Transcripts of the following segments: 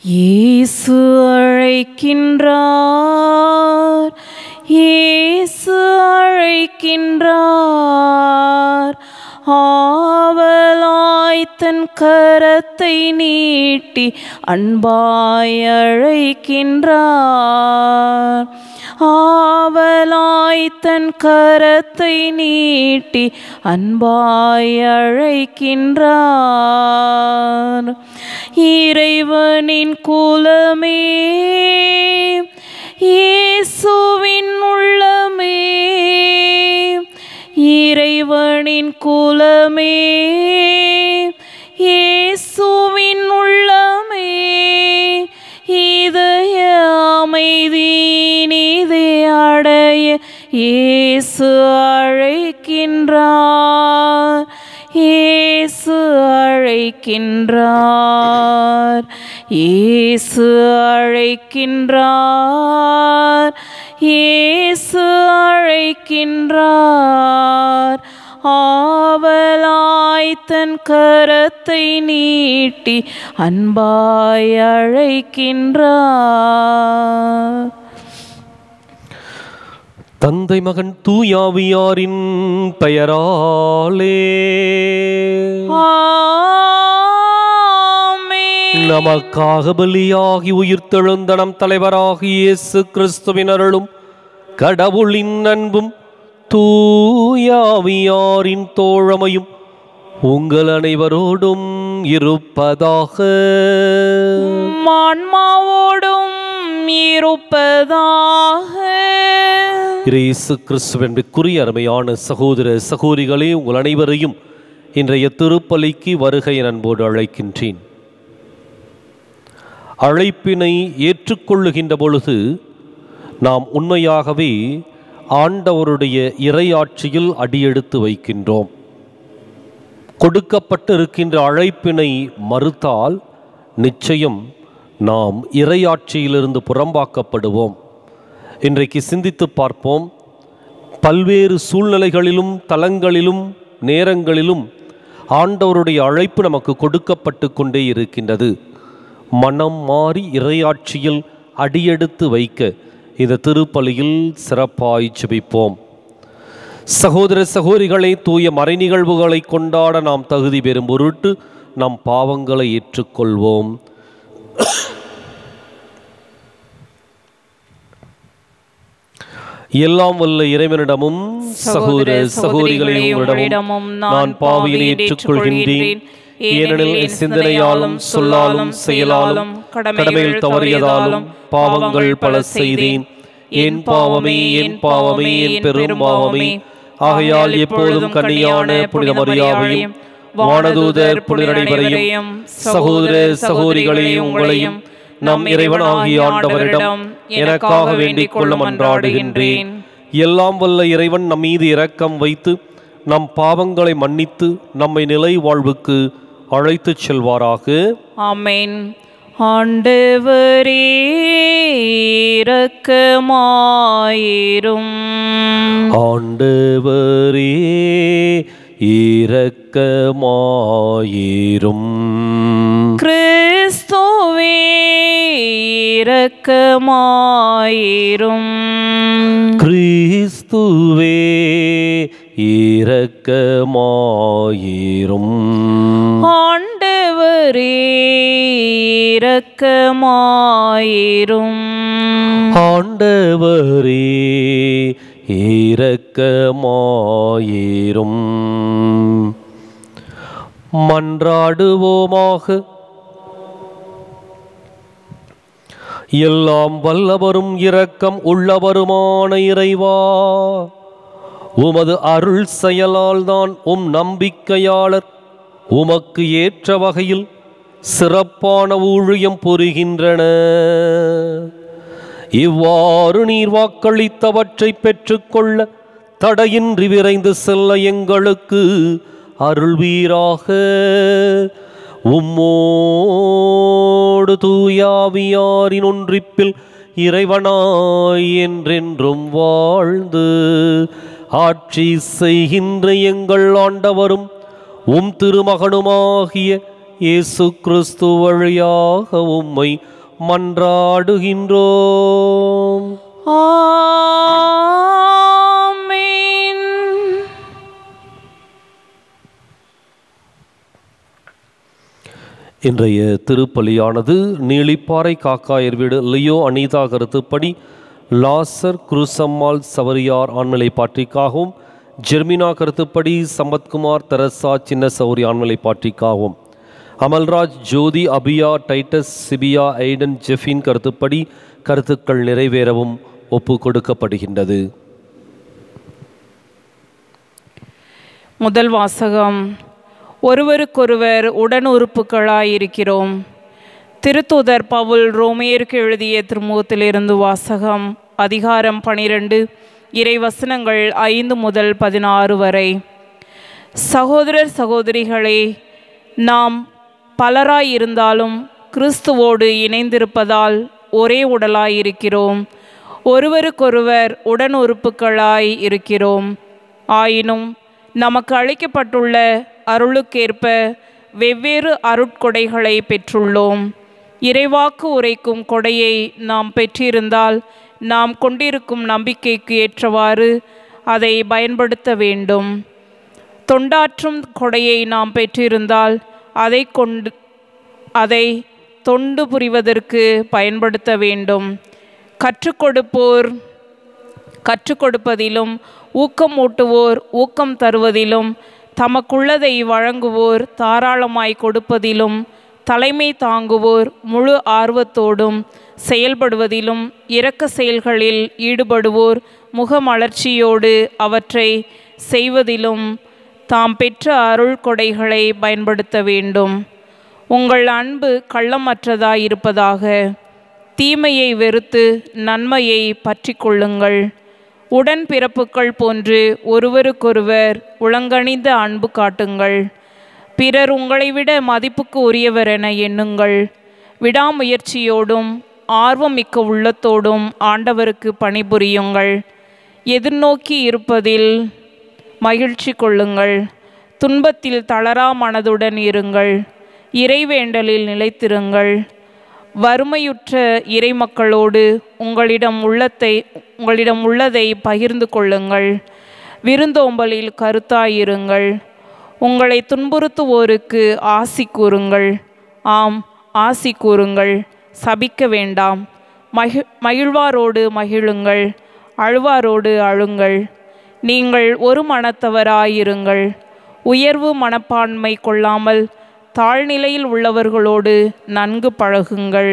இயேசு அழைக்கின்றார் இயேசு அழைக்கின்றார் ஆவலாய் தன் கரத்தை நீட்டி அன்பாய் அழைக்கின்றார் ஆவலாய் தன் கரத்தை நீட்டி அன்பாய் அழைக்கின்றார் இறைவனின் குலமே இயேசுவின் உள்ளமே இறைவனின் குலமே இயேசுவின் உள்ளமே இதய அமைதி நீதி அடைய இயேசு அழைக்கின்றார் இயேசு அழைக்கின்றார் இயேசு அழைக்கின்றார் இயேசு அழைக்கின்றார் ஆவலாய் தன் கரத்தை நீட்டி அன்பாய் அழைக்கின்றார் தந்தை மகன் தூயாவியாரின் பெயராலே ஆமென். நமக்காக பலியாகி உயிர்த்தெழுந்த நம் தலைவராகி இயேசு கிறிஸ்துவின் அருளும் கடவுளின் அன்பும் தூயாவியாரின் தோழமையும் உங்கள் அனைவரோடும் இருப்பதாக உம் ஆன்மாவோடும் இருப்பதாக இயேசு கிறிஸ்துவனுக்குரிய அருமையான சகோதர சகோதரிகளே உங்கள் அனைவரையும் இன்றைய திருப்பலிக்கு வருகை என அன்போடு அழைக்கின்றேன் அழைப்பினை ஏற்றுக்கொள்ளுகின்ற பொழுது நாம் உண்மையாகவே ஆண்டவருடைய இறையாட்சியில் அடியெடுத்து வைக்கின்றோம் கொடுக்கப்பட்டிருக்கின்ற அழைப்பினை மறுத்தால் நிச்சயம் நாம் இறையாட்சியிலிருந்து புறம்பாக்கப்படுவோம் இன்றைக்கு சிந்தித்து பார்ப்போம் பல்வேறு சூழ்நிலைகளிலும் தலங்களிலும் நேரங்களிலும் ஆண்டவருடைய அழைப்பு நமக்கு கொடுக்கப்பட்டு கொண்டே இருக்கின்றது மனம் மாறி இறையாட்சியில் அடியெடுத்து வைக்க இந்த திருப்பலியில் சிறப்பாய் ஜெபிப்போம் சகோதர சகோதரிகளை தூய மறை நிகழ்வுகளை கொண்டாட நாம் தகுதி பெறும் பொருட்டு நம் பாவங்களை ஏற்றுக்கொள்வோம் எல்லாம் வல்ல இறைவனிடமும் சகோதர சகோதரிகளே உங்களிடமும் நான் பாவியை ஏற்றுக்கொள்கின்றேன் ஏனெனில் என் சிந்தனையாலும் சொல்லாலும் செயலாலும் கடமையில் தவறியதாலும் பாவங்கள் பல செய்தேன் என் பாவமே என் பாவமே என் பெரும் பாவமே ஆகையால் எப்பொழுதும் கன்னியான புனித மரியாவையும் வானதூதர் புனிதரைவரையும் சகோதர சகோதரிகளே உங்களையும் நம் இறைவனாகிய ஆண்டவரிடம் எனக்காக வேண்டிக் கொள்ள மன்றாடுகின்றேன் எல்லாம் வல்ல இறைவன் நம் மீது இரக்கம் வைத்து நம் பாவங்களை மன்னித்து நம்மை நிலை வாழ்வுக்கு அழைத்துச் செல்வாராக ஆமென் ஆண்டவரே இரக்கமாயிரும் ஆண்டவரே இரக்கமாயிரும் கிறிஸ்துவே இரக்கமாயிரும் கிறிஸ்துவே இரக்கமாயிரும் ஆண்டவரே இரக்கமாயிரும் ஆண்டவரே இரக்கமாயிரும் மன்றாடுவோமாக எல்லாம் வல்லவரும் இரக்கம் உள்ளவருமான இறைவா உமது அருள் செயலால் தான் உம் நம்பிக்கையாளர் உமக்கு ஏற்ற வகையில் சிறப்பான ஊழியம் புரிகின்றன இவ்வாறு நீர் வாக்களித்தவற்றை பெற்றுக்கொள்ள தடையின்றி விரைந்து செல்ல எங்களுக்கு அருள்வீராக உம்மோடு தூயாவியாரின் ஒன்றிப்பில் இறைவனாய் என்றென்றும் வாழ்ந்து ஆட்சி செய்கின்ற எங்கள் ஆண்டவரும் உம் திருமகனுமாகிய இயேசு கிறிஸ்து வழியாக உம்மை மன்றாடுகின்றோம் ஆமென் இன்றைய திருப்பலியானது நீலிப்பாறை காக்காயர் வீடு லியோ அனிதா கருத்துப்படி லாசர் குருசம்மாள் சவரியார் ஆண்மலை பாற்றிக்காகவும் ஜெர்மினா கருத்துப்படி சம்பத்குமார் தெரசா சின்ன சௌரி ஆண்மலை பாற்றிக்காகவும் அமல்ராஜ் ஜோதி அபியா டைட்டஸ் சிபியா ஐடன் ஜெஃபின் கருத்துப்படி கருத்துக்கள் நிறைவேறவும் ஒப்பு கொடுக்கப்படுகின்றது முதல் வாசகம் ஒருவருக்கொருவர் உடன் உறுப்புகளாயிருக்கிறோம் திருத்தூதர் பவுல் ரோமேயருக்கு எழுதிய திருமுகத்திலிருந்து வாசகம் அதிகாரம் பனிரெண்டு இறை வசனங்கள் ஐந்து முதல் பதினாறு வரை சகோதரர் சகோதரிகளே நாம் பலராயிருந்தாலும் கிறிஸ்துவோடு இணைந்திருப்பதால் ஒரே உடலாயிருக்கிறோம் ஒருவருக்கொருவர் உடன் உறுப்புகளாய் இருக்கிறோம் ஆயினும் நமக்கு அளிக்கப்பட்டுள்ள அருளுக்கேற்ப வெவ்வேறு அருட்கொடைகளை பெற்றுள்ளோம் இறைவாக்கு உரைக்கும் கொடையை நாம் பெற்றிருந்தால் நாம் கொண்டிருக்கும் நம்பிக்கைக்கு ஏற்றவாறு அதை பயன்படுத்த வேண்டும் தொண்டாற்றும் கொடையை நாம் பெற்றிருந்தால் அதை கொண்டு அதை தொண்டு புரிவதற்கு பயன்படுத்த வேண்டும் கற்றுக் கொடுப்போர் கற்றுக் கொடுப்பதிலும் ஊக்கம் ஊட்டுவோர் ஊக்கம் தருவதிலும் தமக்குள்ளதை வழங்குவோர் தாராளமாய் கொடுப்பதிலும் தலைமை தாங்குவோர் முழு ஆர்வத்தோடும் செயல்படுவதிலும் இரக்க செயல்களில் ஈடுபடுவோர் முகமலர்ச்சியோடு அவற்றை செய்வதிலும் தாம் பெற்ற அருள் கொடைகளை பயன்படுத்த வேண்டும் உங்கள் அன்பு கள்ளமற்றதாயிருப்பதாக தீமையை வெறுத்து நன்மையை பற்றி கொள்ளுங்கள் உடன் பிறப்புக்கள் போன்று ஒருவருக்கொருவர் உளங்கணிந்த அன்பு காட்டுங்கள் பிறர் உங்களை விட மதிப்புக்கு உரியவர் என எண்ணுங்கள் விடாமுயற்சியோடும் ஆர்வமிக்க உள்ளத்தோடும் ஆண்டவருக்கு பணிபுரியுங்கள் எதிர்நோக்கி இருப்பதில் மகிழ்ச்சி கொள்ளுங்கள் துன்பத்தில் தளரா மனதுடன் இருங்கள் இறைவேண்டலில் நிலைத்திருங்கள் வறுமையுற்ற இறைமக்களோடு உங்களிடம் உள்ளத்தை உங்களிடம் உள்ளதை பகிர்ந்து கொள்ளுங்கள் விருந்தோம்பலில் கருத்தாயிருங்கள் உங்களை துன்புறுத்துவோருக்கு ஆசி கூறுங்கள் ஆம் ஆசி கூறுங்கள் சபிக்க வேண்டாம் மகி மகிழ்வாரோடு மகிழுங்கள் அழுவாரோடு அழுங்கள் நீங்கள் ஒரு மனத்தவராயிருங்கள் உயர்வு மனப்பான்மை கொள்ளாமல் தாழ்நிலையில் உள்ளவர்களோடு நன்கு பழகுங்கள்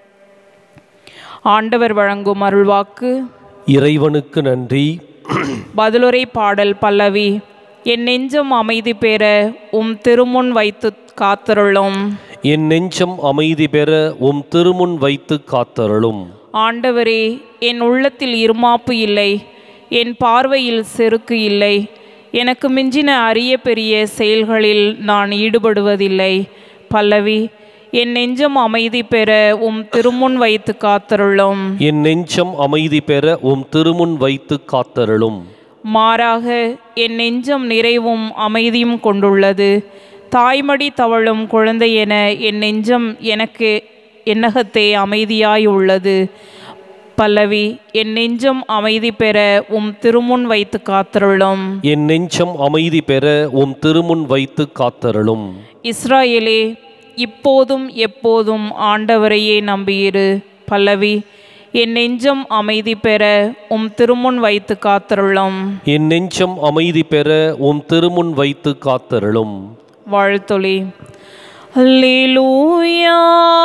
ஆண்டவர் வழங்கும் அருள்வாக்கு இறைவனுக்கு நன்றி பதிலுரை பாடல் பல்லவி என் நெஞ்சம் அமைதி பெற உம் திருமுன் வைத்து காத்தருளும் என் நெஞ்சம் அமைதி பெற உம் திருமுன் வைத்து காத்தருளும் ஆண்டவரே என் உள்ளத்தில் இருமாப்பு இல்லை என் பார்வையில் செருக்கு இல்லை எனக்கு மிஞ்சின அரிய பெரிய செயல்களில் நான் ஈடுபடுவதில்லை பல்லவி என் நெஞ்சம் அமைதி பெற உம் திருமுன் வைத்து காத்தருளும் என் நெஞ்சம் அமைதி பெற உம் திருமுன் வைத்து காத்தருளும் மாறாக என் நெஞ்சம் நிறைவும் அமைதியும் கொண்டுள்ளது தாய்மடி தவழும் குழந்தை என என் நெஞ்சம் எனக்கு என்னகத்தே அமைதியாய் உள்ளது பல்லவி என் நெஞ்சம் அமைதி பெற உம் திருமுன் வைத்து காத்தருளும் என் நெஞ்சம் அமைதி பெற உம் திருமுன் வைத்து காத்தருளும் இஸ்ராயேலே இப்போதும் எப்போதும் ஆண்டவரையே நம்பியிரு பல்லவி என் நெஞ்சம் அமைதி பெற உம் திருமுன் வைத்து காத்தருளும் என் நெஞ்சம் அமைதி பெற உம் திருமுன் வைத்து காத்தருளும் வாழ்த்தொலி அல்லேலூயா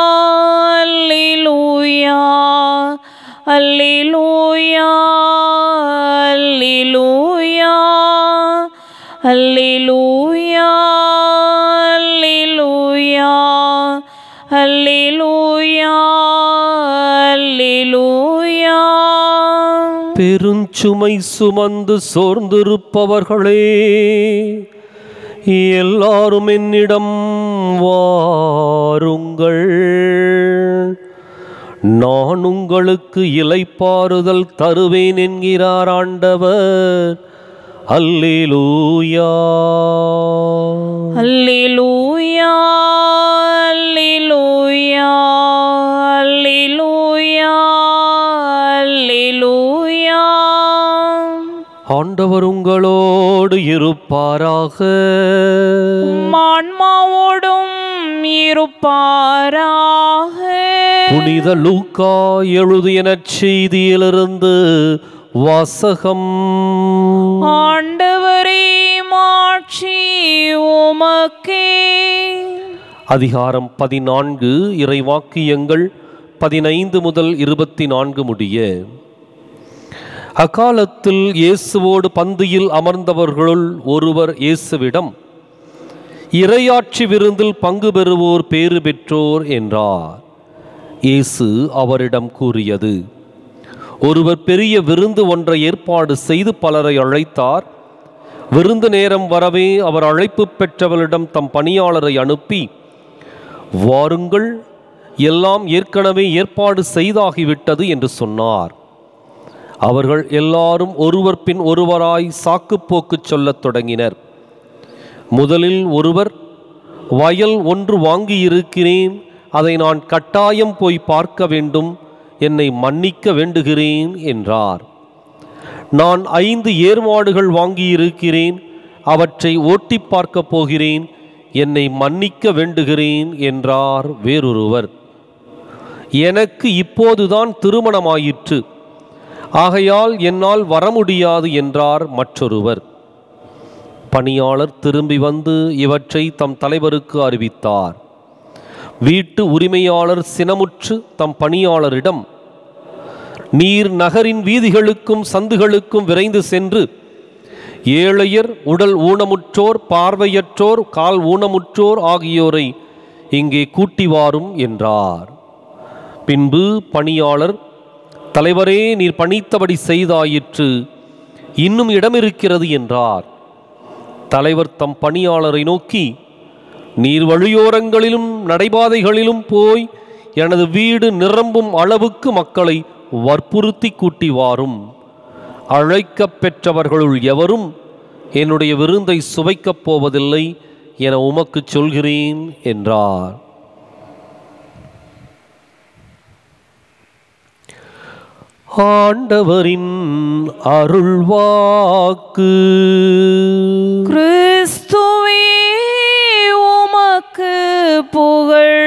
அல்லேலூயா அல்லேலூயா அல்லேலூயா அல்லேலூயா அல்லேலூயா அல்லேலூயா அல்லேலூயா பெருஞ்சுமை சுமந்து சோர்ந்திருப்பவர்களே எல்லாரும் என்னிடம் வாருங்கள் நான் உங்களுக்கு இலைப்பாறுதல் தருவேன் என்கிறார் ஆண்டவர் அல்லேலூயா அல்லேலூயா அல்லேலூயா அல்லேலூயா ஆண்டவர் உங்களோடு இருப்பாராக ஆன்மாவோடும் இருப்பாராக புனித லூக்கா எழுதிய நற்செய்தியிலிருந்து வாசகம் ஆண்டவரே மாட்சி உமக்கே அதிகாரம் பதினான்கு இறைவாக்கியங்கள் பதினைந்து முதல் இருபத்தி நான்கு முடிய அக்காலத்தில் இயேசுவோடு பந்தியில் அமர்ந்தவர்களுள் ஒருவர் இயேசுவிடம் இறையாட்சி விருந்தில் பங்கு பெறுவோர் பேறு பெற்றோர் என்றார் இயேசு அவரிடம் கூறியது ஒருவர் பெரிய விருந்து ஒன்றை ஏற்பாடு செய்து பலரை அழைத்தார் விருந்து நேரம் வரவே அவர் அழைப்பு பெற்றவர்களிடம் தம் பணியாளரை அனுப்பி வாருங்கள் எல்லாம் ஏற்கனவே ஏற்பாடு செய்தாகிவிட்டது என்று சொன்னார் அவர்கள் எல்லாரும் ஒருவர் பின் ஒருவராய் சாக்குப்போக்கு சொல்லத் தொடங்கினர் முதலில் ஒருவர் வயல் ஒன்று வாங்கியிருக்கிறேன் அதை நான் கட்டாயம் போய் பார்க்க வேண்டும் என்னை மன்னிக்க வேண்டுகிறேன் என்றார் நான் ஐந்து ஏர்மாடுகள் வாங்கியிருக்கிறேன் அவற்றை ஓட்டி பார்க்கப் போகிறேன் என்னை மன்னிக்க வேண்டுகிறேன் என்றார் வேறொருவர் எனக்கு இப்போதுதான் திருமணமாயிற்று ஆகையால் என்னால் வர முடியாது என்றார் மற்றொருவர் பணியாளர் திரும்பி வந்து இவற்றை தம் தலைவருக்கு அறிவித்தார் வீட்டு உரிமையாளர் சினமுற்று தம் பணியாளரிடம் நீர் நகரின் வீதிகளுக்கும் சந்துகளுக்கும் விரைந்து சென்று ஏழையர் உடல் ஊனமுற்றோர் பார்வையற்றோர் கால் ஊனமுற்றோர் ஆகியோரை இங்கே கூட்டி வாரும் என்றார் பின்பு பணியாளர் தலைவரே நீர் பணித்தபடி செய்தாயிற்று இன்னும் இடம் இருக்கிறது என்றார் தலைவர் தம் பணியாளரை நோக்கி நீர் வழியோரங்களிலும் நடைபாதைகளிலும் போய் எனது வீடு நிரம்பும் அளவுக்கு மக்களை வற்புறுத்தி கூட்டி வாரும் அழைக்கப் பெற்றவர்களுள் எவரும் என்னுடைய விருந்தை சுவைக்கப் போவதில்லை என உமக்குச் சொல்கிறேன் என்றார் ஆண்டவரின் அருள்வாக்கு கிறிஸ்துவே உமக்கு புகழ்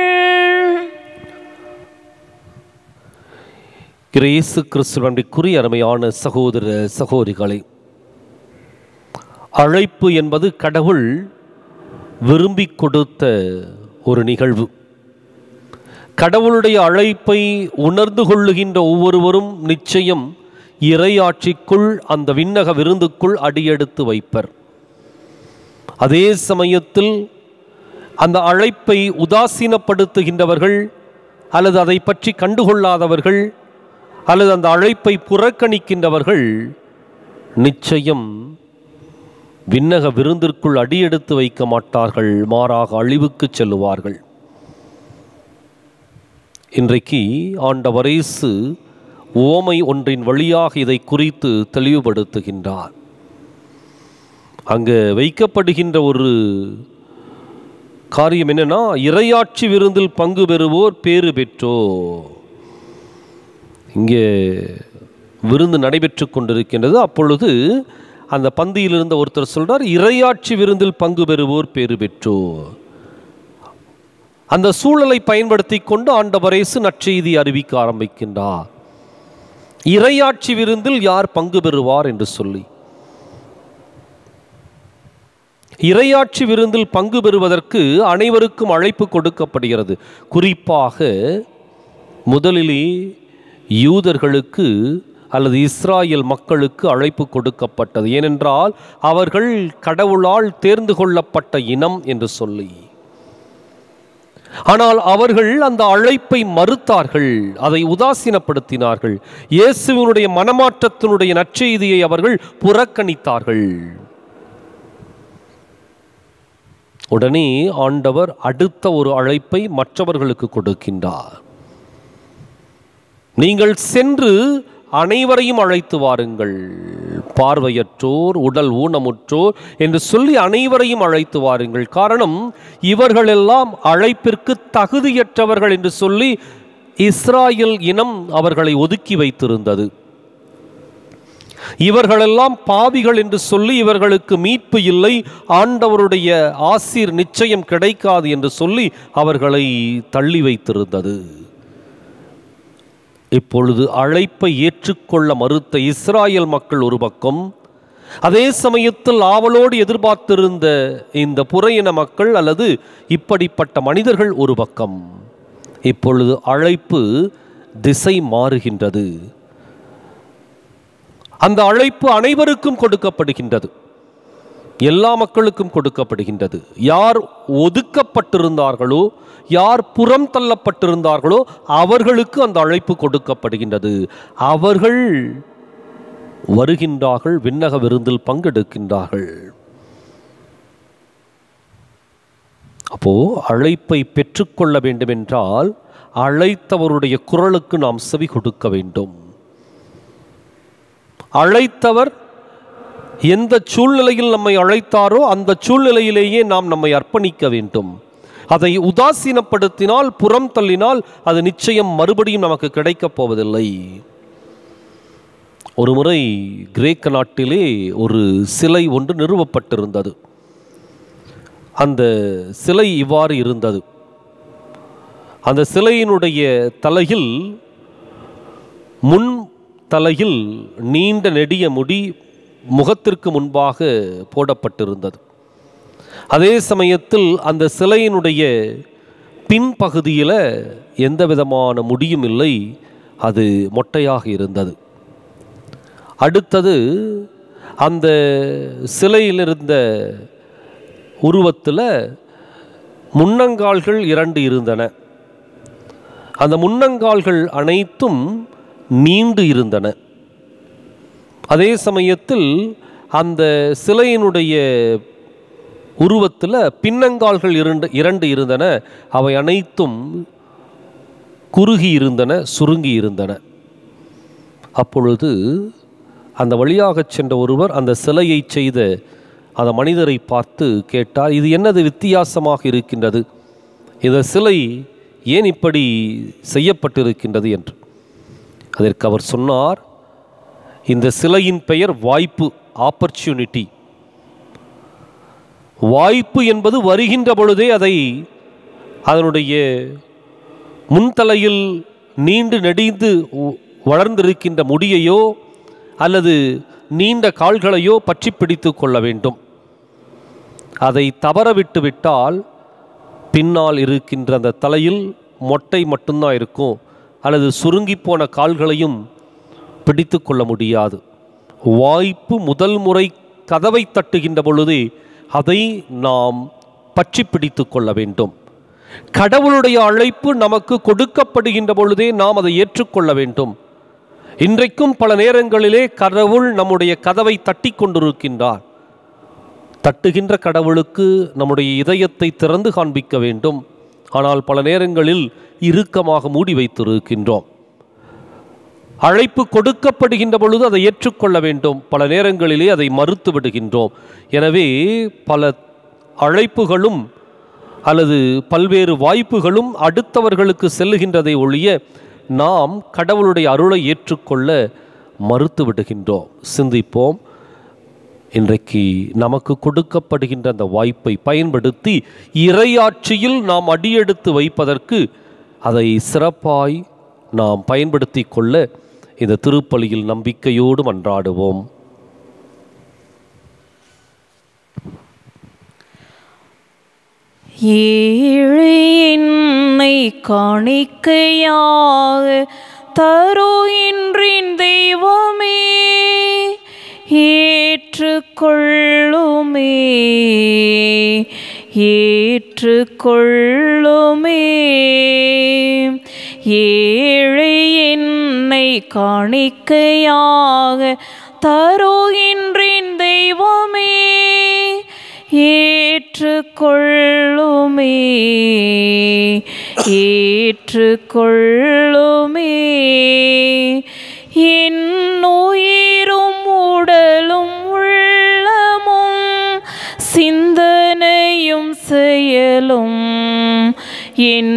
கிரேசு கிறிஸ்துவனுக்குரிய அருமையான சகோதர சகோதரிகளை அழைப்பு என்பது கடவுள் விரும்பி கொடுத்த ஒரு நிகழ்வு கடவுளுடைய அழைப்பை உணர்ந்து கொள்ளுகின்ற ஒவ்வொருவரும் நிச்சயம் இறையாட்சிக்குள் அந்த விண்ணக விருந்துக்குள் அடியெடுத்து வைப்பர் அதே சமயத்தில் அந்த அழைப்பை உதாசீனப்படுத்துகின்றவர்கள் அல்லது அதை பற்றி கண்டுகொள்ளாதவர்கள் அல்லது அந்த அழைப்பை புறக்கணிக்கின்றவர்கள் நிச்சயம் விண்ணக விருந்திற்குள் அடியெடுத்து வைக்க மாட்டார்கள் மாறாக அழிவுக்கு செல்லுவார்கள் இன்றைக்கு ஆண்டவர் இயேசு ஓமை ஒன்றின் வழியாக இதை குறித்து தெளிவுபடுத்துகின்றார் அங்கு வைக்கப்படுகின்ற ஒரு காரியம் என்னன்னா இறையாட்சி விருந்தில் பங்கு பெறுவோர் பேறு பெற்றோ இங்கே விருந்து நடைபெற்று கொண்டிருக்கின்றது அப்பொழுது அந்த பந்தியில் இருந்த ஒருத்தர் சொல்றார் இறையாட்சி விருந்தில் பங்கு பெறுவோர் பேறு பெற்றோர் அந்த சூழலை பயன்படுத்தி கொண்டு ஆண்டவர் இயேசு நற்செய்தி அறிவிக்க ஆரம்பிக்கின்றார் இறையாட்சி விருந்தில் யார் பங்கு பெறுவார் என்று சொல்லி இறையாட்சி விருந்தில் பங்கு பெறுவதற்கு அனைவருக்கும் அழைப்பு கொடுக்கப்படுகிறது குறிப்பாக முதலிலே யூதர்களுக்கு அல்லது இஸ்ராயல் மக்களுக்கு அழைப்பு கொடுக்கப்பட்டது ஏனென்றால் அவர்கள் கடவுளால் தேர்ந்து கொள்ளப்பட்ட இனம் என்று சொல்லி ஆனால் அவர்கள் அந்த அழைப்பை மறுத்தார்கள் அதை உதாசீனப்படுத்தினார்கள் இயேசுவினுடைய மனமாற்றத்தினுடைய நற்செய்தியை அவர்கள் புறக்கணித்தார்கள் உடனே ஆண்டவர் அடுத்த ஒரு அழைப்பை மற்றவர்களுக்கு கொடுக்கின்றார் நீங்கள் சென்று அனைவரையும் அழைத்து வாருங்கள் பார்வையற்றோர் உடல் ஊனமுற்றோர் என்று சொல்லி அனைவரையும் அழைத்து வாருங்கள் காரணம் இவர்களெல்லாம் அழைப்பிற்கு தகுதியற்றவர்கள் என்று சொல்லி இஸ்ராயல் இனம் அவர்களை ஒதுக்கி வைத்திருந்தது இவர்களெல்லாம் பாவிகள் என்று சொல்லி இவர்களுக்கு மீட்பு இல்லை ஆண்டவருடைய ஆசீர் நிச்சயம் கிடைக்காது என்று சொல்லி அவர்களை தள்ளி வைத்திருந்தது இப்பொழுது அழைப்பை ஏற்றுக்கொள்ள மறுத்த இஸ்ராயல் மக்கள் ஒரு பக்கம் அதே சமயத்தில் ஆவலோடு எதிர்பார்த்திருந்த இந்த புறையின மக்கள் அல்லது இப்படிப்பட்ட மனிதர்கள் ஒரு பக்கம் இப்பொழுது அழைப்பு திசை மாறுகின்றது அந்த அழைப்பு அனைவருக்கும் கொடுக்கப்படுகின்றது எல்லா மக்களுக்கும் கொடுக்கப்படுகின்றது யார் ஒதுக்கப்பட்டிருந்தார்களோ யார் புறம் தள்ளப்பட்டிருந்தார்களோ அவர்களுக்கு அந்த அழைப்பு கொடுக்கப்படுகின்றது அவர்கள் வருகின்றார்கள் விண்ணக விருந்தில் பங்கெடுக்கின்றார்கள் அப்போ அழைப்பை பெற்றுக்கொள்ள வேண்டுமென்றால் அழைத்தவருடைய குரலுக்கு நாம் செவி கொடுக்க வேண்டும் அழைத்தவர் எந்த சூழ்நிலையில் நம்மை அழைத்தாரோ அந்த சூழ்நிலையிலேயே நாம் நம்மை அர்ப்பணிக்க வேண்டும் அதை உதாசீனப்படுத்தினால் புறம் தள்ளினால் அது நிச்சயம் மறுபடியும் நமக்கு கிடைக்கப் போவதில்லை ஒரு முறை கிரேக்க நாட்டிலே ஒரு சிலை ஒன்று நிறுவப்பட்டிருந்தது அந்த சிலை இவ்வாறு இருந்தது அந்த சிலையினுடைய தலையில் முன் தலையில் நீண்ட நெடிய முடி முகத்திற்கு முன்பாக போடப்பட்டிருந்தது அதே சமயத்தில் அந்த சிலையினுடைய பின்பகுதியில் எந்த விதமான முடியும் இல்லை அது மொட்டையாக இருந்தது அடுத்தது அந்த சிலையில் இருந்த உருவத்தில் முன்னங்கால்கள் இரண்டு இருந்தன அந்த முன்னங்கால்கள் அனைத்தும் நீண்டு இருந்தன அதே சமயத்தில் அந்த சிலையினுடைய உருவத்தில் பின்னங்கால்கள் இரண்டு இரண்டு இருந்தன அவை அனைத்தும் குறுகி இருந்தன சுருங்கி இருந்தன அப்பொழுது அந்த வழியாகச் சென்ற ஒருவர் அந்த சிலையை செய்த அந்த மனிதரை பார்த்து கேட்டார் இது என்னது வித்தியாசமாக இருக்கின்றது இந்த சிலை ஏன் இப்படி செய்யப்பட்டிருக்கின்றது என்று அதற்கு அவர் சொன்னார் இந்த சிலையின் பெயர் வாய்ப்பு ஆப்பர்ச்சுனிட்டி வாய்ப்பு என்பது வருகின்ற பொழுதே அதை அதனுடைய முன்தலையில் நீண்டு நெடிந்து உ- வளர்ந்திருக்கின்ற முடியையோ அல்லது நீண்ட கால்களையோ பற்றி பிடித்து கொள்ள வேண்டும் அதை தவற விட்டு விட்டால் பின்னால் இருக்கின்ற அந்த தலையில் மொட்டை மட்டும்தான் இருக்கும் அல்லது சுருங்கி போன கால்களையும் பிடித்து கொள்ள முடியாது வாய்ப்பு முதல் முறை கதவை தட்டுகின்ற பொழுது அதை நாம் பற்றி பிடித்து கொள்ள வேண்டும் கடவுளுடைய அழைப்பு நமக்கு கொடுக்கப்படுகின்ற பொழுதே நாம் அதை ஏற்றுக்கொள்ள வேண்டும் இன்றைக்கும் பல நேரங்களிலே கடவுள் நம்முடைய கதவை தட்டி கொண்டிருக்கின்றார் தட்டுகின்ற கடவுளுக்கு நம்முடைய இதயத்தை திறந்து காண்பிக்க வேண்டும் ஆனால் பல நேரங்களில் இறுக்கமாக மூடி வைத்திருக்கின்றோம் அழைப்பு கொடுக்கப்படுகின்ற பொழுது அதை ஏற்றுக்கொள்ள வேண்டும் பல நேரங்களிலே அதை மறுத்து விடுகின்றோம் எனவே பல அழைப்புகளும் அல்லது பல்வேறு வாய்ப்புகளும் அடுத்தவர்களுக்கு செல்லுகின்றதை ஒழிய நாம் கடவுளுடைய அருளை ஏற்றுக்கொள்ள மறுத்து விடுகின்றோம் சிந்திப்போம் இன்றைக்கு நமக்கு கொடுக்கப்படுகின்ற அந்த வாய்ப்பை பயன்படுத்தி இறையாட்சியில் நாம் அடியெடுத்து வைப்பதற்கு அதை சிறப்பாய் நாம் பயன்படுத்தி கொள்ள இந்த திருப்பலியில் நம்பிக்கையோடு மன்றாடுவோம் ஏழை என்னை காணிக்கையாக தருகின்றேன் தெய்வமே ஏற்றுக்கொள்ளுமே ஏற்றுக்கொள்ளுமே ஏழை என்னை காணிக்கையாக தருகின்றேன் தெய்வமே ஏற்றுக்கொள்ளுமே ஏற்றுக்கொள்ளுமே என் உயிரும் உடலும் உள்ளமும் சிந்தனையும் செயலும் என்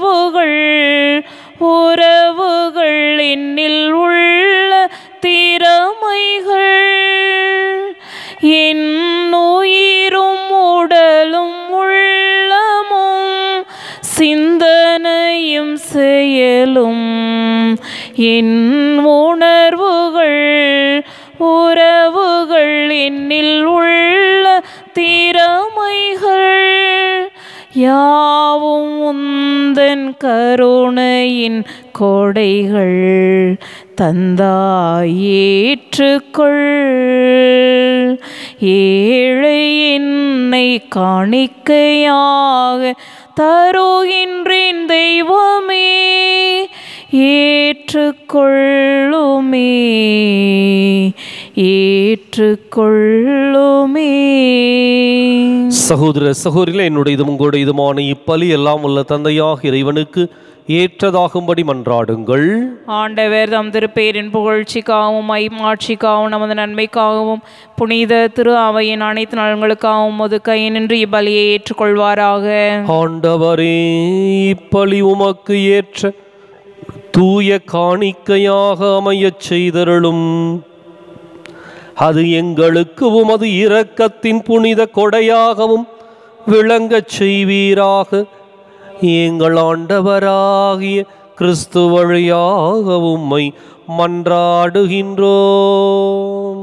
உணர்வுகள் உறவுகள் என்னில் உள்ள திற திறமைகள் என் உயிரும் உடலும் உள்ளமும் சிந்தனையும் செயலும் என் உணர்வுகள் உறவுகள் என்னில் உள்ள திறமைகள் யாவும் உந்தன் கருணையின் கொடைகள் தந்தாய் ஏற்றுக்கொள் ஏழை என்னை காணிக்கையாக தருகின்றேன் தெய்வமே ஏற்றுக்கொள்ளுமே ஏற்றுக்கொள்ளுமே சகோதர சகோதரிகளே என்னுடைய இதுவும் உங்களுடைய இதுமான இப்பலி எல்லாம் உள்ள தந்தையாக இறைவனுக்கு ஏற்றதாகும்படி மன்றாடுங்கள் ஆண்டவர் தம் திருப்பேரின் புகழ்ச்சிக்காகவும் மைமாட்சிக்காகவும் நமது நன்மைக்காகவும் புனித திரு அவையின் அனைத்து நலன்களுக்காகவும் அது கை நின்று இப்பலியை ஏற்றுக்கொள்வாராக ஆண்டவரே இப்பலி உமக்கு ஏற்ற தூய காணிக்கையாக அமையச் செய்தருளும் அது எங்களுக்கு உமது இரக்கத்தின் புனித கொடையாகவும் விளங்கச் செய்வீராக எங்கள் ஆண்டவராகிய கிறிஸ்து வழியாக உம்மை மன்றாடுகின்றோம்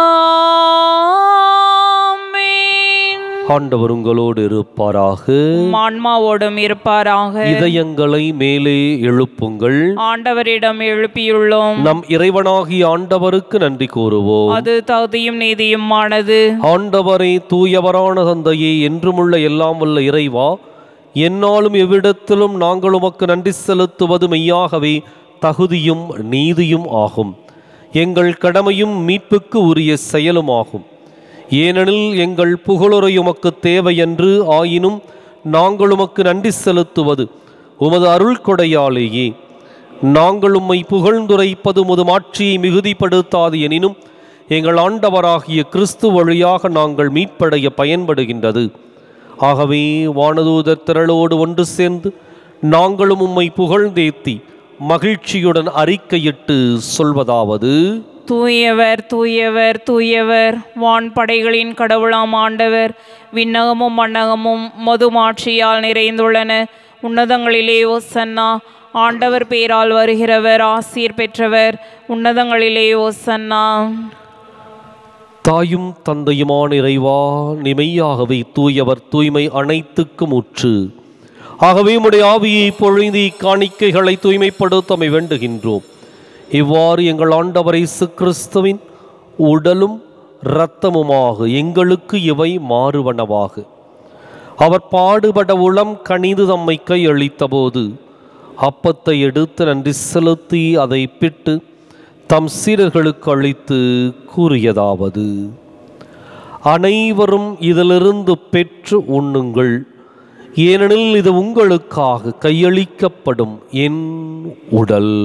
ஆமென். ஆண்டவர் உங்களோடு இருப்பாராக உம் ஆன்மாவோடும் இருப்பாராக இதயங்களை மேலே எழுப்புங்கள் ஆண்டவரிடம் எழுப்பியுள்ளோம் நம் இறைவனாகிய ஆண்டவருக்கு நன்றி கூறுவோம் அது தகுதியும் நீதியுமானது ஆண்டவரே தூயவரான தந்தையே என்றுமுள்ள எல்லாம் வல்ல இறைவா என்னாலும் எவ்விடத்திலும் நாங்கள் உமக்கு நன்றி செலுத்துவது மெய்யாகவே தகுதியும் நீதியும் ஆகும் எங்கள் கடமையும் மீட்புக்கு உரிய செயலுமாகும் ஏனெனில் எங்கள் புகழுரை உமக்கு தேவையன்று ஆயினும் நாங்கள் உமக்கு நன்றி செலுத்துவது உமது அருள் கொடையாலேயே நாங்கள் உம்மை புகழ்ந்துரைப்பது உமது மாட்சியை மிகுதிப்படுத்தாது எனினும் எங்கள் ஆண்டவராகிய கிறிஸ்து வழியாக நாங்கள் மீட்படைய பயன்படுகின்றது ஆகவே வானதூதர் திரளோடு ஒன்று சேர்ந்து நாங்களும் உம்மை புகழ்ந்தேத்தி மகிழ்ச்சியுடன் அறிக்கையிட்டு சொல்வதாவது தூயவர் தூயவர் தூயவர் வான்படைகளின் கடவுளாம் ஆண்டவர் விண்ணகமும் மண்ணகமும் மதுமாட்சியால் நிறைந்துள்ளன உன்னதங்களிலே ஓசன்னா ஆண்டவர் பேரால் வருகிறவர் ஆசீர் பெற்றவர் உன்னதங்களிலே ஓசன்னா தாயும் தந்தையுமான இறைவா நிமையாகவே தூயவர் தூய்மை அனைத்துக்கும் உற்று ஆகவே உம்முடைய ஆவியை பொழுந்தி காணிக்கைகளை தூய்மைப்படுத்தமை வேண்டுகின்றோம் இவ்வாறு எங்கள் ஆண்டவர் இயேசு கிறிஸ்துவின் உடலும் இரத்தமுமாக எங்களுக்கு இவை மாறுவனவாக அவர் பாடுபட உளம் கனிந்து தம்மை கையளித்தபோது அப்பத்தை எடுத்து நன்றி செலுத்தி அதை பிட்டு தம் சீடர்களுக்கு அளித்து கூறியதாவது அனைவரும் இதிலிருந்து பெற்று உண்ணுங்கள் ஏனெனில் இது உங்களுக்காக கையளிக்கப்படும் என் உடல்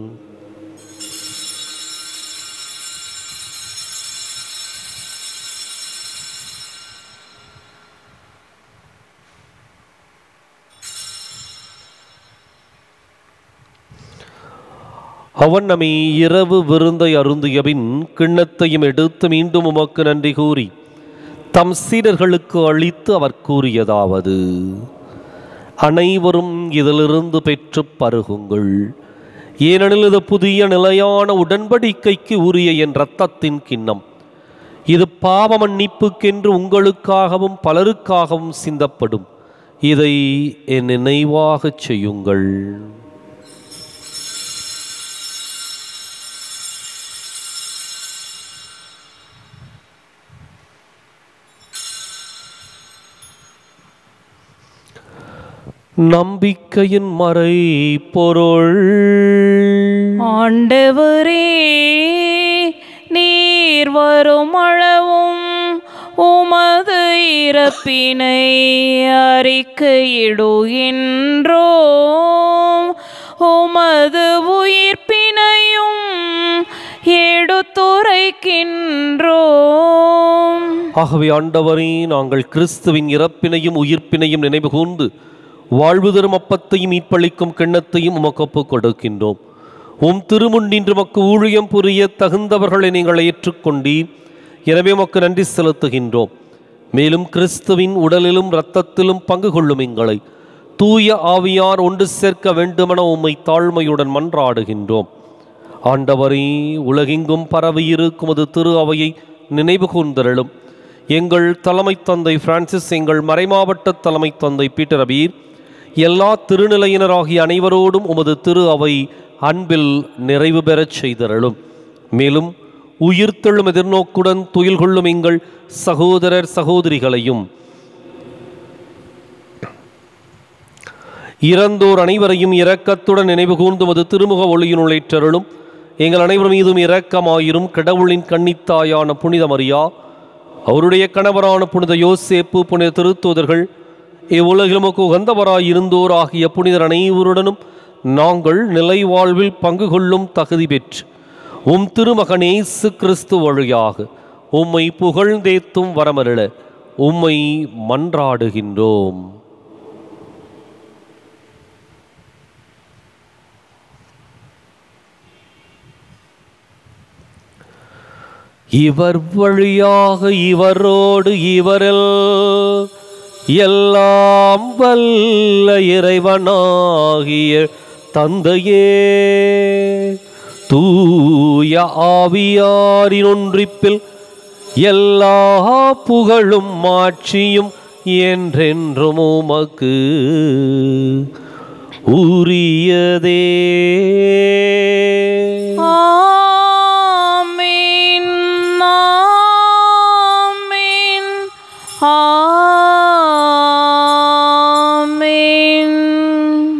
அவன் நம்மை இரவு விருந்தை அருந்தியபின் கிண்ணத்தையும் எடுத்து மீண்டும் உமக்கு நன்றி கூறி தம் சீடர்களுக்கு அளித்து அவர் கூறியதாவது அனைவரும் இதிலிருந்து பெற்று பருகுங்கள் ஏனெனில் இது புதிய நிலையான உடன்படிக்கைக்கு உரிய என் இரத்தத்தின் கிண்ணம் இது பாவ மன்னிப்புக்கென்று உங்களுக்காகவும் பலருக்காகவும் சிந்தப்படும் இதை என் நினைவாகச் செய்யுங்கள் நம்பிக்கையின் மறை பொருள் ஆண்டவரே நீர் வரும் அளவும் உமது இறப்பினை அறிக்கையிடுகின்றோம் உமது உயிர்ப்பினையும் எடுத்துரைக்கின்றோம் ஆகவே ஆண்டவரே நாங்கள் கிறிஸ்துவின் இறப்பினையும் உயிர்ப்பினையும் நினைவு கூர்ந்து வாழ்வு தரும் அப்பத்தையும் மீட்பளிக்கும் கிண்ணத்தையும் உமக்கு ஒப்புக் கொடுக்கின்றோம் உம் திருமுன் நின்று மக்கு ஊழியம் புரிய தகுந்தவர்களை நீங்கள் ஏற்றுக்கொண்டீர் எனவே மக்கு நன்றி செலுத்துகின்றோம் மேலும் கிறிஸ்துவின் உடலிலும் இரத்தத்திலும் பங்கு கொள்ளும் எங்களை தூய ஆவியார் ஒன்று சேர்க்க வேண்டுமென உம்மை தாழ்மையுடன் மன்றாடுகின்றோம் ஆண்டவரே உலகெங்கும் பரவியிருக்கும் அது திரு அவையை நினைவு கூர்ந்தருளும் எங்கள் தலைமை தந்தை பிரான்சிஸ் எங்கள் மறைமாவட்ட தலைமை தந்தை பீட்டர் அபீர் எல்லா திருநிலையினராகிய அனைவரோடும் உமது திரு அவை அன்பில் நிறைவு பெறச் செய்தருளும் மேலும் உயிர்த்தெழும் எதிர்நோக்குடன் துயில் கொள்ளும் எங்கள் சகோதரர் சகோதரிகளையும் இறந்தோர் அனைவரையும் இரக்கத்துடன் நினைவு கூர்ந்து மது திருமுக ஒளியினுள் ஏற்றருளும் எங்கள் அனைவர் மீதும் இரக்கமாயிரும் கடவுளின் கன்னித்தாயான புனித மரியா அவருடைய கணவரான புனித யோசேப்பு புனித திருத்தூதர்கள் இவ்வுலகிலுமக்கு உகந்தவராய் இருந்தோர் ஆகிய புனிதர் அனைவருடனும் நாங்கள் நிலை வாழ்வில் பங்கு கொள்ளும் தகுதி பெற்று உம் திருமகனேசு கிறிஸ்து வழியாக உம்மை புகழ்ந்தேத்தும் வரமருள உம்மை மன்றாடுகின்றோம் இவர் வழியாக இவரோடு இவரில் எல்லாம் வல்ல இறைவனாகிய தந்தையே தூய ஆவியாரின் ஒன்றிப்பில் எல்லா புகழும் மாட்சியும் என்றென்றும் உமக்கு உரியதே ஆமென் ஆமென் ஆமென்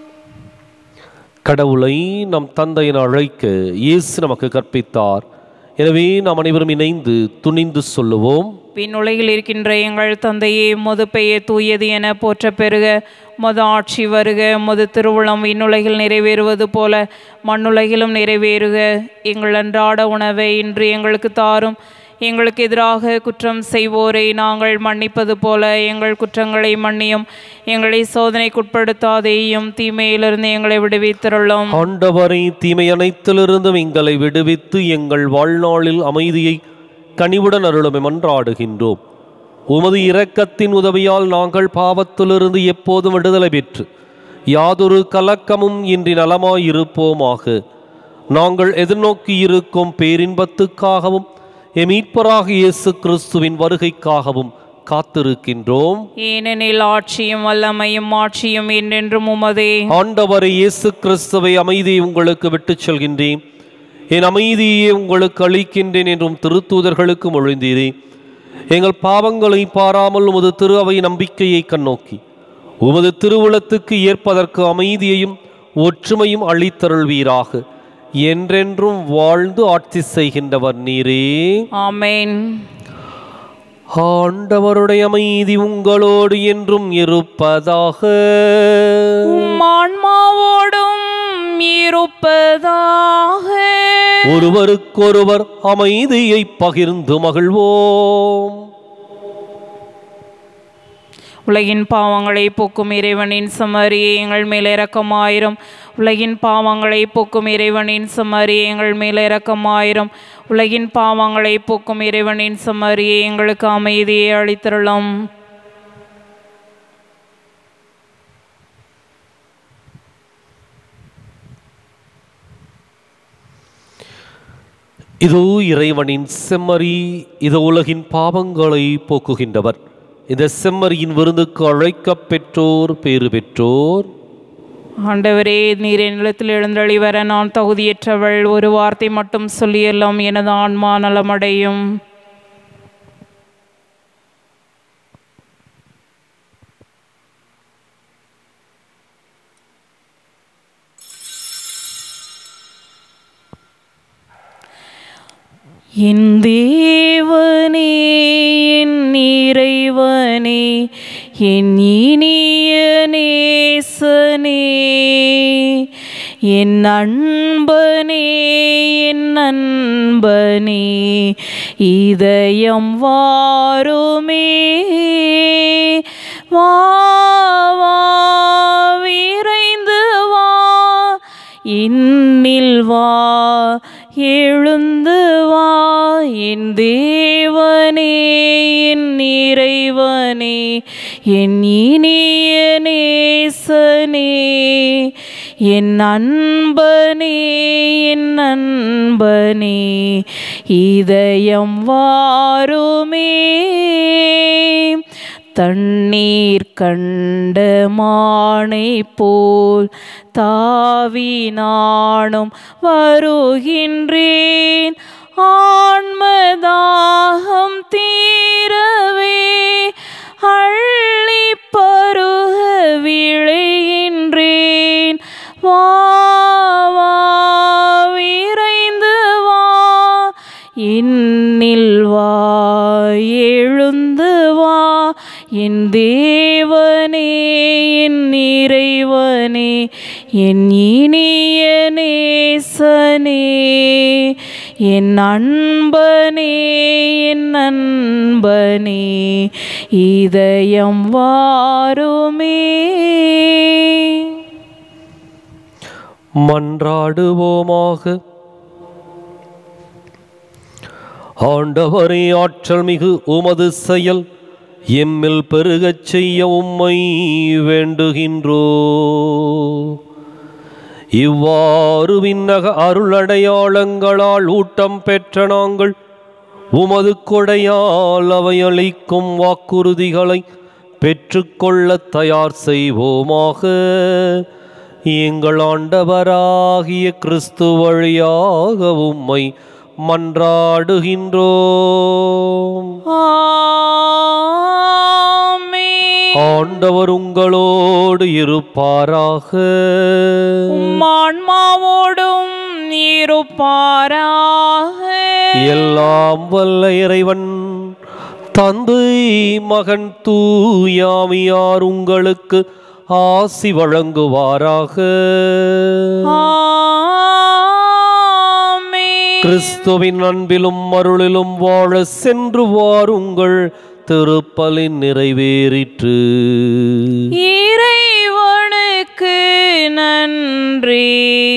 கடவுளை நம் தந்தையின் அழைக்க இயேசு நமக்கு கற்பித்தார் எனவே நாம் அனைவரும் இணைந்து துணிந்து சொல்லுவோம் விண்ணுலகில் இருக்கின்ற எங்கள் தந்தையே முது பெயர் தூயது என போற்ற பெருக மது ஆட்சி வருக மது திருவுளம் விண்ணுலகில் நிறைவேறுவது போல மண்ணுலகிலும் நிறைவேறுக எங்கள் அன்றாட உணவை இன்று எங்களுக்கு தாரும் எங்களுக்கு எதிராக குற்றம் செய்வோரை நாங்கள் மன்னிப்பது போல எங்கள் குற்றங்களை மன்னியும் எங்களை சோதனைக்குட்படுத்தாதேயும் தீமையிலிருந்து எங்களை விடுவித்திருளும் ஆண்டவரை தீமை அனைத்திலிருந்தும் எங்களை விடுவித்து எங்கள் வாழ்நாளில் அமைதியை கனிவுடன் அருளுமை மன்றாடுகின்றோம் உமது இரக்கத்தின் உதவியால் நாங்கள் பாவத்திலிருந்து எப்போதும் விடுதலை பெற்று யாதொரு கலக்கமும் இன்றி நலமாயிருப்போமாக நாங்கள் எதிர்நோக்கி இருக்கும் பேரின்பத்துக்காகவும் எம் மீட்பராக இயேசு கிறிஸ்துவின் வருகைக்காகவும் காத்திருக்கின்றோம் ஏனெனில் ஆட்சியும் வல்லமையும் ஆட்சியும் என்றென்றும் உமதே ஆண்டவரை இயேசு கிறிஸ்துவை அமைதியை உங்களுக்கு விட்டுச் செல்கின்றேன் என் அமைதியை உங்களுக்கு அளிக்கின்றேன் என்றும் திருத்தூதர்களுக்கு மொழிந்தீரே எங்கள் பாவங்களை பாராமல் உமது திரு அவை நம்பிக்கையை கண்ணோக்கி உமது திருவுளத்துக்கு ஏற்பதற்கு அமைதியையும் ஒற்றுமையும் அளித்தருள்வீராக என்றென்றும் வாழ்ந்து ஆட்சி செய்கின்றவர் நீரே ஆமென் ஆண்டவருடைய அமைதி உங்களோடு என்றும் இருப்பதாக உம் ஆன்மாவோடும் இருப்பதாக ஒருவருக்கொருவர் அமைதியை பகிர்ந்து மகிழ்வோம் உலகின் பாவங்களை போக்கும் இறைவனின் சமரியே எங்கள் மேல் இரக்கமாயிரும் உலகின் பாவங்களை போக்கும் இறைவனின் சமரியே எங்கள் மேல் இரக்கமாயிரும் உலகின் பாவங்களை போக்கும் இறைவனின் சமரியே எங்களுக்கு அமைதியை அளித்தருளும் இதோ இறைவனின் செம்மறி இது உலகின் பாவங்களை போக்குகின்றவர் இந்த செம்மறியின் விருந்துக்கு அழைக்கப் பெற்றோர் பேறு பெற்றோர் ஆண்டவரே நீர் நிலத்தில் எழுந்தளி வர நான் தகுதியற்றவள் ஒரு வார்த்தை மட்டும் சொல்லியெல்லாம் எனது ஆன்மா நலமடையும் என் தேவனே என் இறைவனே என் இனிய நேசனே என் அன்பனே என் அன்பனே இதயம் வாருமே வா வா விரைந்து வா இன்னில் வா எழுந்து வா என் தேவனே என் இறைவனே என் இனிய நேசனே என் அன்பனே என் அன்பனே இதயம் வாருமே தண்ணீர் கண்ட மானை போல் தாவி நானும் வருகின்றேன் ஆன்மதாகம் தீரவே அள்ளி பருக விழைகின்றேன் வா வா விரைந்து வா இன்னில் வா எழுந்து வா என் தேவனே என் இறைவனே என் இனிய நேசனே என் அன்பனே என் அன்பனே இதயம் வாருமே மன்றாடுவோமாக ஆண்டவரே ஆற்றல் மிகு உமது செயல் எம்மில் பெருகச் செய்ய உம்மை வேண்டுகின்றோ இவ்வாறு விண்ணக அருளடையாளங்களால் ஊட்டம் பெற்ற நாங்கள் உமது கொடையால் அவை அளிக்கும் வாக்குறுதிகளை பெற்றுக்கொள்ள தயார் செய்வோமாக எங்கள் ஆண்டவராகிய கிறிஸ்து வழியாக உம்மை மன்றாடுகின்றோம் ஆமென். ஆண்டவர் உங்களோடு இருப்பாராக உம் ஆன்மாவோடும் இருப்பாராக எல்லாம் வல்ல இறைவன் தந்தை மகன் தூயாமியார் உங்களுக்கு ஆசி வழங்குவாராக ஆமென். கிறிஸ்துவின் அன்பிலும் அருளிலும் வாழ சென்று வாருங்கள் திருப்பலின் நிறைவேறிற்று இறைவனுக்கு நன்றி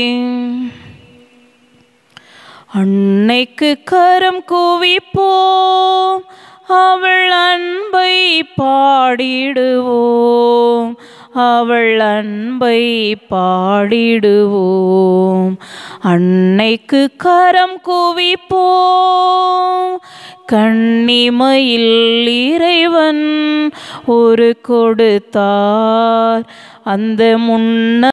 அன்னைக்கு கரம் குவிப்போம் அவள் அன்பை பாடிடுவோம் அவள் அன்பை பாடிடுவோம் அன்னைக்கு கரம் குவிப்போம் கண்ணிமையில் இறைவன் ஒரு கொடுத்தார் அந்த முன்ன